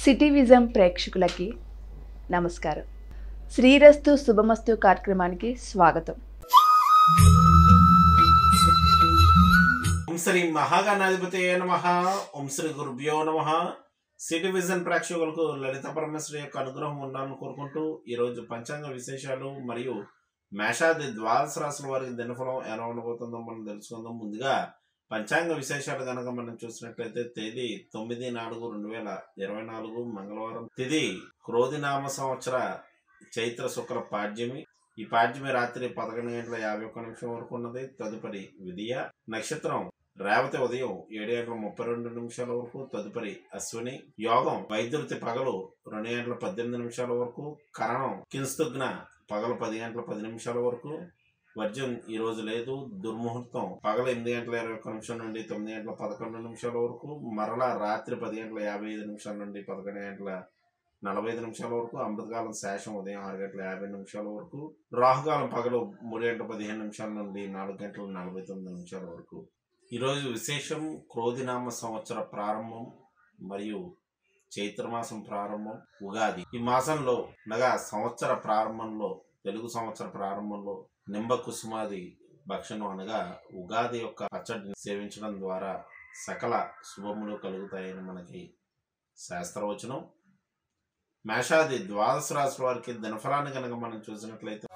city vision ప్రేక్షకులకి నమస్కారం శ్రీరస్తు శుభమస్తు కార్యక్రమానికి స్వాగతం ఓం శ్రీ మహాగణాధిపతి నమ ఓం శ్రీ గురుభ్యో నమ సిటీ విజన్ ప్రేక్షకులకు లలిత పరమేశ్వరి యొక్క అనుగ్రహం ఉండాలని కోరుకుంటూ ఈరోజు పంచాంగ విశేషాలు మరియు మేషాది ద్వాదశ రాశుల వారికి దినఫలం ఎలా ఉండబోతుందో మనం తెలుసుకుందాం ముందుగా పంచాంగ విశేషాలు కనుక మనం చూసినట్లయితే తేదీ తొమ్మిది నాలుగు రెండు వేల ఇరవై నాలుగు మంగళవారం తిది క్రోధినామ సంవత్సర చైత్ర శుక్ల పాడ్యమి ఈ పాడ్యమి రాత్రి పదకొండు గంటల యాభై ఒక్క నిమిషం వరకు ఉన్నది తదుపరి విధియ నక్షత్రం రేవతి ఉదయం ఏడు గంటల ముప్పై రెండు నిమిషాల వరకు తదుపరి అశ్విని యోగం వైద్యుతి పగలు రెండు గంటల పద్దెనిమిది నిమిషాల వరకు కరణం కింస్తుగ్న పగలు పది గంటల పది నిమిషాల వరకు వర్జం ఈ రోజు లేదు దుర్ముహూర్తం పగలు ఎనిమిది గంటల ఇరవై ఒక్క నిమిషం నుండి తొమ్మిది గంటల పదకొండు నిమిషాల వరకు మరలా రాత్రి పది గంటల యాభై ఐదు నిమిషాల నుండి పదకొండు గంటల నలభై ఐదు నిమిషాల వరకు అమృతకాలం శేషం ఉదయం ఆరు గంటల యాభై నిమిషాల వరకు రాహుకాలం పగలు మూడు గంటల పదిహేను నిమిషాల నుండి నాలుగు గంటల నలభై తొమ్మిది నిమిషాల వరకు ఈరోజు విశేషం క్రోధినామ సంవత్సర ప్రారంభం మరియు చైత్రమాసం ప్రారంభం ఉగాది ఈ మాసంలో అనగా సంవత్సర ప్రారంభంలో తెలుగు సంవత్సర ప్రారంభంలో నింబ కుసుమాది భక్షణం అనగా ఉగాది యొక్క పచ్చడిని సేవించడం ద్వారా సకల శుభములు కలుగుతాయని మనకి శాస్త్రవచనం మేషాది ద్వాదశ రాశుల వారికి దినఫలాన్ని కనుక మనం చూసినట్లయితే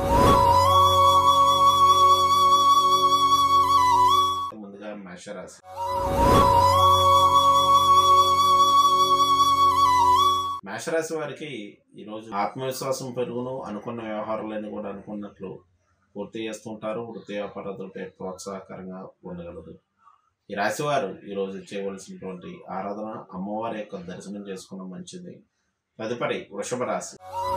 ముందుగా మేషరాశి మేషరాశి వారికి ఈరోజు ఆత్మవిశ్వాసం పెరుగును అనుకున్న వ్యవహారాలన్నీ కూడా అనుకున్నట్లు పూర్తి చేస్తుంటారు వృత్తి వ్యాపారాలపై ప్రోత్సాహకరంగా ఉండగలదు ఈ రాశివారు ఈరోజు చేయవలసినటువంటి ఆరాధన అమ్మవారి యొక్క దర్శనం చేసుకోవడం మంచిది తదుపరి వృషభ రాశి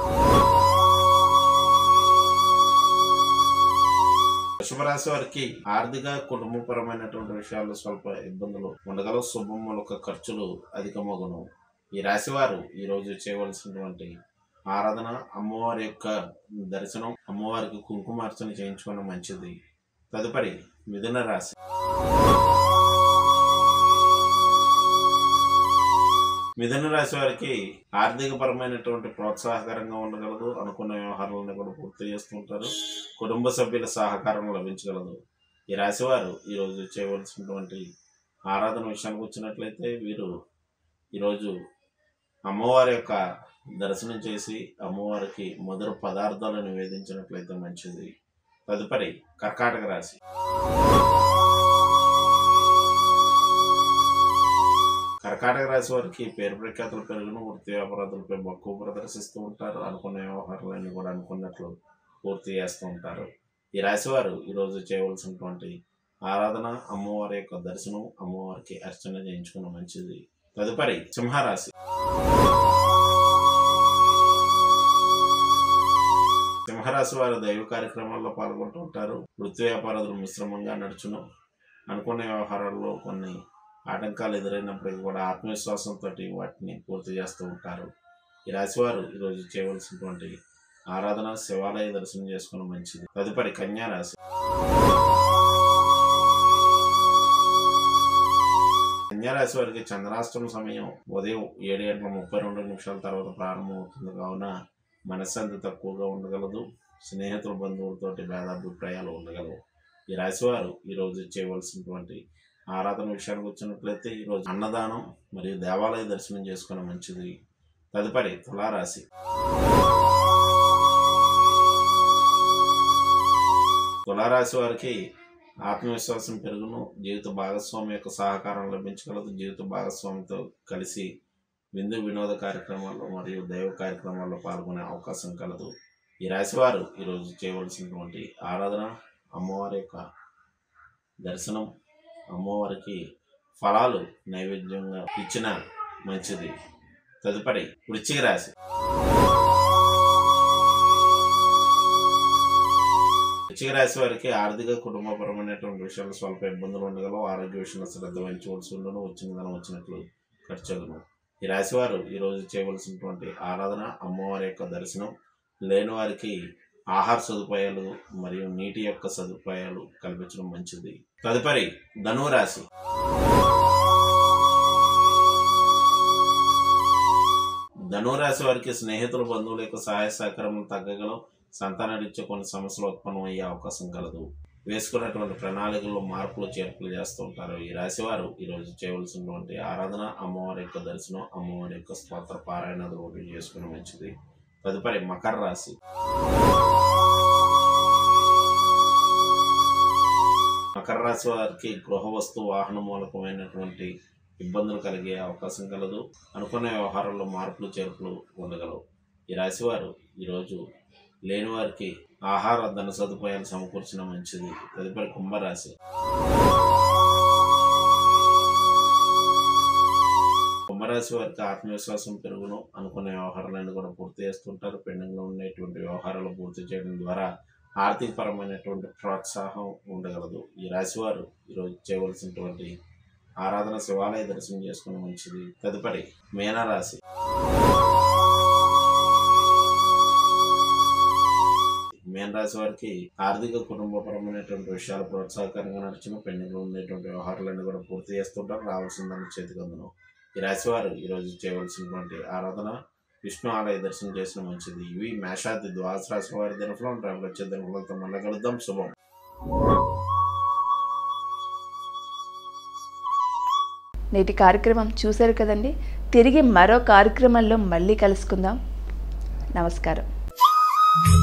వృషభ రాశి వారికి ఆర్థిక కుటుంబపరమైనటువంటి విషయాల్లో స్వల్ప ఇబ్బందులు ఉండగలవు శుభములక ఖర్చులు అధికమగును ఈ రాశి వారు ఈ రోజు చేయవలసినటువంటి ఆరాధన అమ్మవారి యొక్క దర్శనం అమ్మవారికి కుంకుమార్చన చేయించుకోవడం మంచిది తదుపరి మిథున రాశి మిథున రాశి వారికి ఆర్థిక పరమైనటువంటి ప్రోత్సాహకరంగా ఉండగలదు అనుకున్న వ్యవహారాలను కూడా పూర్తి చేస్తుంటారు కుటుంబ సభ్యుల సహకారం లభించగలదు ఈ రాశి వారు ఈరోజు చేయవలసినటువంటి ఆరాధన విషయానికి వచ్చినట్లయితే వీరు ఈరోజు అమ్మవారి యొక్క దర్శనం చేసి అమ్మవారికి మధుర పదార్థాలు నివేదించినట్లయితే మంచిది తదుపరి కర్కాటక రాశి కర్కాటక రాశి వారికి పేరు ప్రఖ్యాతులు పెరుగును వృత్తి వ్యాపారాలపై మక్కువ ప్రదర్శిస్తూ ఉంటారు అనుకున్న వ్యవహారాలన్నీ కూడా అనుకున్నట్లు పూర్తి చేస్తూ ఉంటారు ఈ రాశి వారు ఈరోజు చేయవలసినటువంటి ఆరాధన అమ్మవారి యొక్క దర్శనం అమ్మవారికి అర్చన చేయించుకున్న మంచిది తదుపరి సింహరాశి సింహరాశి వారు దైవ కార్యక్రమాల్లో పాల్గొంటూ ఉంటారు వృత్తి వ్యాపారాలు మిశ్రమంగా నడుచును అనుకున్న వ్యవహారాల్లో కొన్ని ఆటంకాలు ఎదురైనప్పటికీ కూడా ఆత్మవిశ్వాసంతో వాటిని పూర్తి చేస్తూ ఉంటారు ఈ రాశివారు ఈరోజు చేయవలసినటువంటి ఆరాధన శివాలయ దర్శనం చేసుకోవడం మంచిది తదుపరి కన్యా రాశి కన్యా రాశి వారికి చంద్రాష్టమ సమయం ఉదయం ఏడు గంటల ముప్పై రెండు నిమిషాల తర్వాత ప్రారంభమవుతుంది కావున మనశ్శాంతి తక్కువగా ఉండగలదు స్నేహితుల బంధువులతోటి భేదాభిప్రాయాలు ఉండగలవు ఈ రాశివారు ఈరోజు చేయవలసినటువంటి ఆరాధన విషయానికి వచ్చినట్లయితే ఈరోజు అన్నదానం మరియు దేవాలయ దర్శనం చేసుకోవడం మంచిది తదుపరి తులారాశి తులారాశి వారికి ఆత్మవిశ్వాసం పెరుగును జీవిత భాగస్వామి యొక్క సహకారం లభించగలదు జీవిత భాగస్వామితో కలిసి విందు వినోద కార్యక్రమాల్లో మరియు దైవ కార్యక్రమాల్లో పాల్గొనే అవకాశం కలదు ఈ రాశివారు ఈరోజు చేయవలసినటువంటి ఆరాధన అమ్మవారి యొక్క దర్శనం అమ్మవారికి ఫలాలు నైవేద్యంగా ఇచ్చిన మంచిది తదుపరి వృశ్చిక రాశి వృశ్చిక రాశి వారికి ఆర్థిక కుటుంబపరమైనటువంటి విషయాలు స్వల్ప ఇబ్బందులు ఉండగలవు ఆరోగ్య విషయంలో శ్రద్ధ వహించవలసి ఉండను వచ్చిన ధనం వచ్చినట్లు ఖర్చును ఈ రాశి వారు ఈరోజు చేయవలసినటువంటి ఆరాధన అమ్మవారి యొక్క దర్శనం లేని వారికి ఆహార సదుపాయాలు మరియు నీటి యొక్క సదుపాయాలు కల్పించడం మంచిది తదుపరి ధనువు రాశి ధనురాశి వారికి స్నేహితులు బంధువుల యొక్క సహాయ సహకారములు తగ్గగలవు సంతానరీత్యా కొన్ని సమస్యలు ఉత్పన్నమయ్యే అవకాశం కలదు వేసుకున్నటువంటి ప్రణాళికల్లో మార్పులు చేర్పులు చేస్తూ ఉంటారు ఈ రాశి వారు ఈరోజు చేయవలసినటువంటి ఆరాధన అమ్మవారి యొక్క దర్శనం అమ్మవారి యొక్క స్తోత్ర పారాయణ ఒకటి చేసుకుని మంచిది తదుపరి మకర రాశి మకర రాశి వారికి గృహ వస్తు వాహన మూలకమైనటువంటి ఇబ్బందులు కలిగే అవకాశం కలదు అనుకున్న వ్యవహారంలో మార్పులు చేర్పులు ఉండగలవు ఈ రాశి వారు ఈరోజు లేని వారికి ఆహార ధన సదుపాయాలు సమకూర్చడం మంచిది తదుపరి కుంభరాశి కుంభరాశి వారికి ఆత్మవిశ్వాసం పెరుగును అనుకున్న వ్యవహారాలన్నీ కూడా పూర్తి చేస్తుంటారు పెండింగ్ లో ఉండేటువంటి వ్యవహారాలు పూర్తి చేయడం ద్వారా ఆర్థిక పరమైనటువంటి ప్రోత్సాహం ఉండగలదు ఈ రాశి వారు ఈరోజు చేయవలసినటువంటి ఆరాధన శివాలయ దర్శనం చేసుకుని మంచిది తదుపరి మీనరాశి మీన రాశి వారికి ఆర్థిక కుటుంబపరమైనటువంటి విషయాలు ప్రోత్సాహకరంగా నడిచిన పెండింగ్ లో ఉండేటువంటి వ్యవహారాలన్నీ కూడా పూర్తి చేస్తుంటారు రావాల్సిందని చేతికి అందును ఈ రాశి వారు ఈరోజు చేయవలసినటువంటి ఆరాధన విష్ణు ఆలయ దర్శనం చేసిన మంచిది ఇవి మేషాది ద్వాదశ రాశి వారి దినఫలం రేపు వచ్చే దినఫలంతో మళ్ళీ కలుద్దాం శుభం నేటి కార్యక్రమం చూశారు కదండి తిరిగి మరో కార్యక్రమంలో మళ్ళీ కలుసుకుందాం నమస్కారం